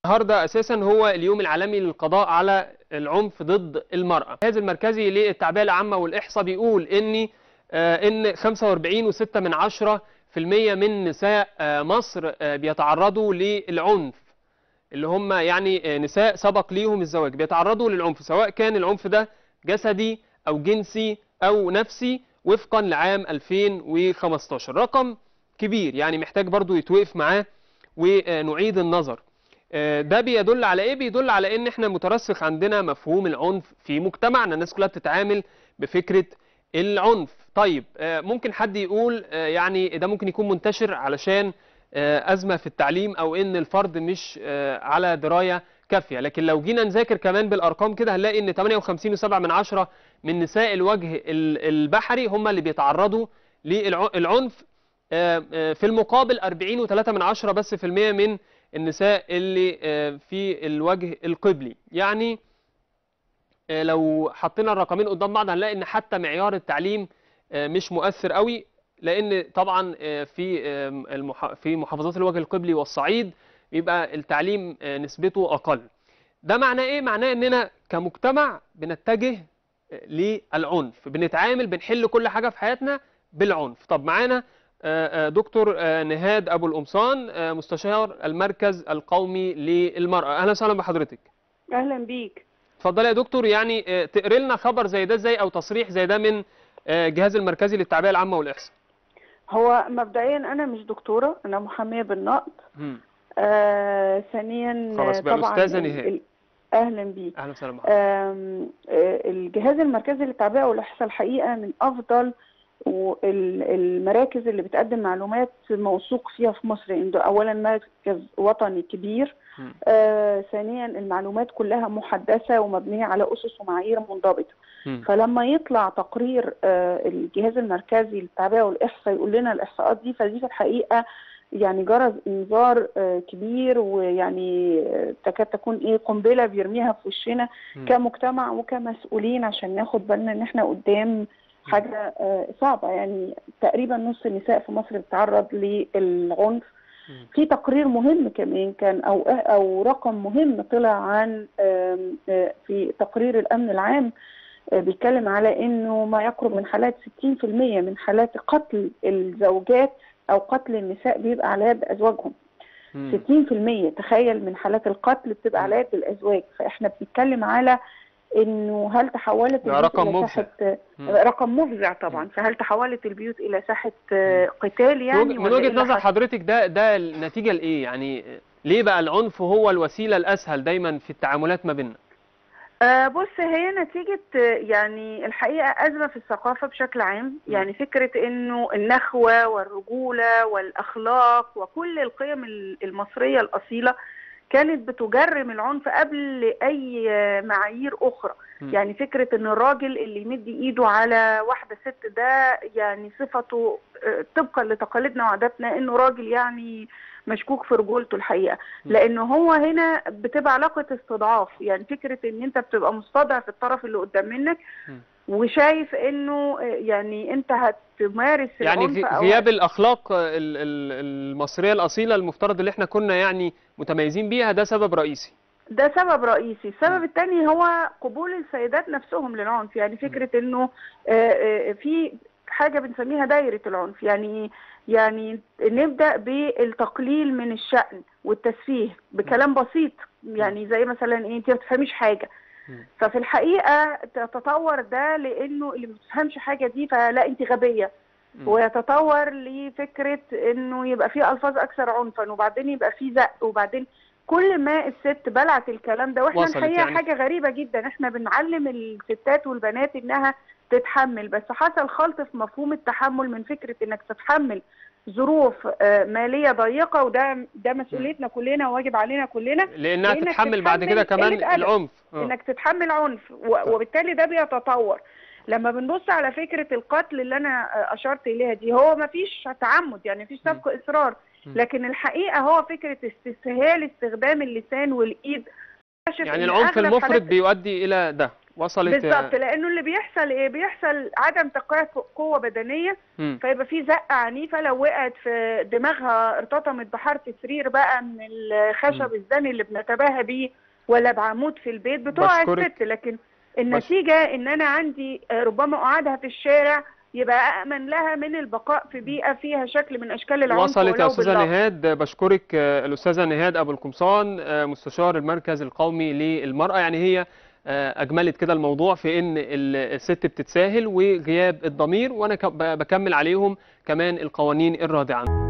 النهارده اساسا هو اليوم العالمي للقضاء على العنف ضد المراه الجهاز المركزي للتعبئه العامه والاحصاء بيقول ان آه، ان 45.6 من عشرة في المية من نساء آه، مصر آه، بيتعرضوا للعنف اللي هم يعني آه، نساء سبق ليهم الزواج بيتعرضوا للعنف سواء كان العنف ده جسدي او جنسي او نفسي وفقا لعام 2015 رقم كبير يعني محتاج برضو يتوقف معاه ونعيد النظر آه، ده بيدل على ايه بيدل على ان احنا مترسخ عندنا مفهوم العنف في مجتمعنا الناس كلها بتتعامل بفكرة العنف طيب آه، ممكن حد يقول آه، يعني ده ممكن يكون منتشر علشان آه، أزمة في التعليم أو إن الفرد مش آه، على دراية كافية لكن لو جينا نذاكر كمان بالأرقام كده هنلاقي إن 58.7 من عشرة من نساء الوجه ال- البحري هم اللي بيتعرضوا للعنف آه، آه، في المقابل 40.3 من عشرة بس في المية من النساء اللي آه، في الوجه القبلي يعني آه، لو حطينا الرقمين قدام بعض هنلاقي ان حتى معيار التعليم آه، مش مؤثر قوي لان طبعا آه، في آم، المح- في محافظات الوجه القبلي والصعيد بيبقى التعليم آه، نسبته اقل ده معناه ايه معناه اننا كمجتمع بنتجه آه، للعنف بنتعامل بنحل كل حاجه في حياتنا بالعنف طب معانا آه، آه، دكتور آه، نهاد ابو القمصان آه، مستشار المركز القومي للمراه اهلا وسهلا بحضرتك اهلا بيك اتفضلي يا دكتور يعني آه، تقري لنا خبر زي ده ازاي او تصريح زي ده من آه، الجهاز المركزي للتعبئه العامه والاحصاء هو مبدئيا انا مش دكتوره انا محاميه بالنقد مم. آه ثانيا خلاص بقى طبعا الأستاذة ال- نهاد. ال- اهلا بيك اهلا وسهلا بحضرتك آم، آه، الجهاز المركزي للتعبئه والاحصاء الحقيقه من افضل وال- المراكز اللي بتقدم معلومات موثوق فيها في مصر عنده اولا مركز وطني كبير مم. آه ثانيا المعلومات كلها محدثه ومبنيه على اسس ومعايير منضبطه مم. فلما يطلع تقرير آه، الجهاز المركزي للتعبئه والاحصاء يقول لنا الاحصاءات دي فدي في الحقيقه يعني جرس انذار آه، كبير ويعني آه، تكاد تكون ايه قنبله بيرميها في وشنا مم. كمجتمع وكمسؤولين عشان ناخد بالنا ان احنا قدام حاجه آه، صعبه يعني تقريبا نص النساء في مصر بتتعرض للعنف مم. في تقرير مهم كمان كان او او رقم مهم طلع عن آم، آه، في تقرير الامن العام آه، بيتكلم على انه ما يقرب من حالات 60% من حالات قتل الزوجات او قتل النساء بيبقى على يد ازواجهم مم. 60% تخيل من حالات القتل بتبقى على يد الازواج فاحنا بنتكلم على انه هل تحولت ده البيوت رقم الى مفزع. ساحه مم. رقم مفزع طبعا فهل تحولت البيوت الى ساحه آه، قتال من يعني وجه- من ولا إيه وجهه اللي نظر حصل؟ حضرتك ده ده النتيجه لايه يعني آه، ليه بقى العنف هو الوسيله الاسهل دايما في التعاملات ما بيننا آه، بص هي نتيجة آه، يعني الحقيقة أزمة في الثقافة بشكل عام يعني فكرة إنه النخوة والرجولة والأخلاق وكل القيم ال- المصرية الأصيلة كانت بتجرم العنف قبل أي آه، معايير أخرى مم. يعني فكرة إن الراجل اللي يمد إيده على واحدة ست ده يعني صفته آه، طبقا لتقاليدنا وعاداتنا إنه راجل يعني مشكوك في رجولته الحقيقة م. لانه هو هنا بتبقى علاقه استضعاف يعني فكره ان انت بتبقى مستضعف الطرف اللي قدام منك م. وشايف انه يعني انت هتمارس يعني العنف غي- او غياب الاخلاق آه، ال- ال- المصريه الاصيله المفترض اللي احنا كنا يعني متميزين بيها ده سبب رئيسي ده سبب رئيسي السبب م. الثاني هو قبول السيدات نفسهم للعنف يعني فكره انه آه، آه، في حاجه بنسميها دايره العنف يعني يعني نبدا بالتقليل من الشأن والتسفيه بكلام بسيط يعني زي مثلا ايه انت ما بتفهميش حاجه م. ففي الحقيقه تتطور ده لانه اللي ما بتفهمش حاجه دي فلا انت غبيه م. ويتطور لفكره انه يبقى في الفاظ اكثر عنفا وبعدين يبقى في زق وبعدين كل ما الست بلعت الكلام ده واحنا وصلت الحقيقه يعني. حاجه غريبه جدا احنا بنعلم الستات والبنات انها تتحمل بس حصل خلط في مفهوم التحمل من فكره انك تتحمل ظروف آه، ماليه ضيقه وده ده مسؤوليتنا كلنا وواجب علينا كلنا لانها لأنك تتحمل بعد كده تتحمل كمان قلة أدب. العنف آه. انك تتحمل عنف و- وبالتالي ده بيتطور لما بنبص على فكره القتل اللي انا اشرت اليها دي هو ما فيش تعمد يعني مفيش سبق اصرار م. لكن الحقيقه هو فكره استسهال استخدام اللسان والايد اكتشف يعني إن العنف أغلب المفرط حالات- بيؤدي الى ده وصلت بالظبط لانه اللي بيحصل ايه بيحصل عدم تقويه قوه بدنيه مم. فيبقى في زقه عنيفه لو وقعت في دماغها ارتطمت بحرف سرير بقى من الخشب الزاني اللي بنتباهى بيه ولا بعمود في البيت بتقع بشكرك. الست لكن النتيجه ان انا عندي آه، ربما اقعدها في الشارع يبقى أأمن لها من البقاء في بيئة فيها شكل من أشكال العنف وصلت يا ولو استاذه باللفظ. نهاد بشكرك آه، الاستاذه نهاد ابو القمصان آه، مستشار المركز القومي للمراه يعني هي آه، اجملت كده الموضوع في ان ال- الست بتتساهل وغياب الضمير وانا ك- ب- بكمل عليهم كمان القوانين الرادعه